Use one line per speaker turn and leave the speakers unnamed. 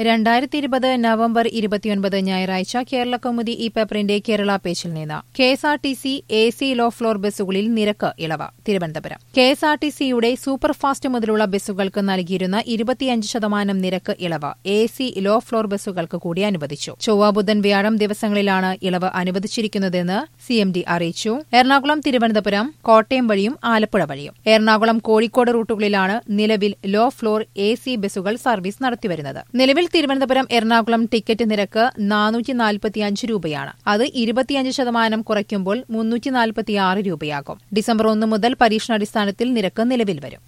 രണ്ടായിരത്തി ഇരുപത് നവംബർ ഇരുപത്തിയൊൻപത് ഞായറാഴ്ച കേരള കൗമുദി ഈ പേപ്പറിന്റെ കേരള പേജിൽ നിന്ന് K S R T C A C low floor ബസ്സുകളിൽ നിരക്ക് ഇളവ് Thiruvananthapuram K S R T സിയുടെ സൂപ്പർഫാസ്റ്റ് മുതലുള്ള ബസ്സുകൾക്ക് നൽകിയിരുന്ന ഇരുപത്തിയഞ്ച് ശതമാനം നിരക്ക് ഇളവ് എ സി ലോ ഫ്ലോർ ബസ്സുകൾക്ക് കൂടി അനുവദിച്ചു ചൊവ്വ ബുധൻ വ്യാഴം ദിവസങ്ങളിലാണ് ഇളവ് അനുവദിച്ചിരിക്കുന്നതെന്ന് സി എം ഡി അറിയിച്ചു എറണാകുളം തിരുവനന്തപുരം കോട്ടയം വഴിയും ആലപ്പുഴ വഴിയും എറണാകുളം കോഴിക്കോട് റൂട്ടുകളിലാണ് നിലവിൽ ലോ ഫ്ലോർ എ സി ബസ്സുകൾ സർവീസ് നടത്തിവരുന്നത് നിലവിൽ തിരുവനന്തപുരം എറണാകുളം ടിക്കറ്റ് നിരക്ക് നാനൂറ്റി നാൽപ്പത്തിയഞ്ച് രൂപയാണ് അത് ഇരുപത്തിയഞ്ച് ശതമാനം കുറയ്ക്കുമ്പോൾ മുന്നൂറ്റി നാൽപ്പത്തിയാറ് രൂപയാകും ഡിസംബർ ഒന്ന് മുതൽ പരീക്ഷണാടിസ്ഥാനത്തിൽ നിരക്ക് നിലവിൽ വരും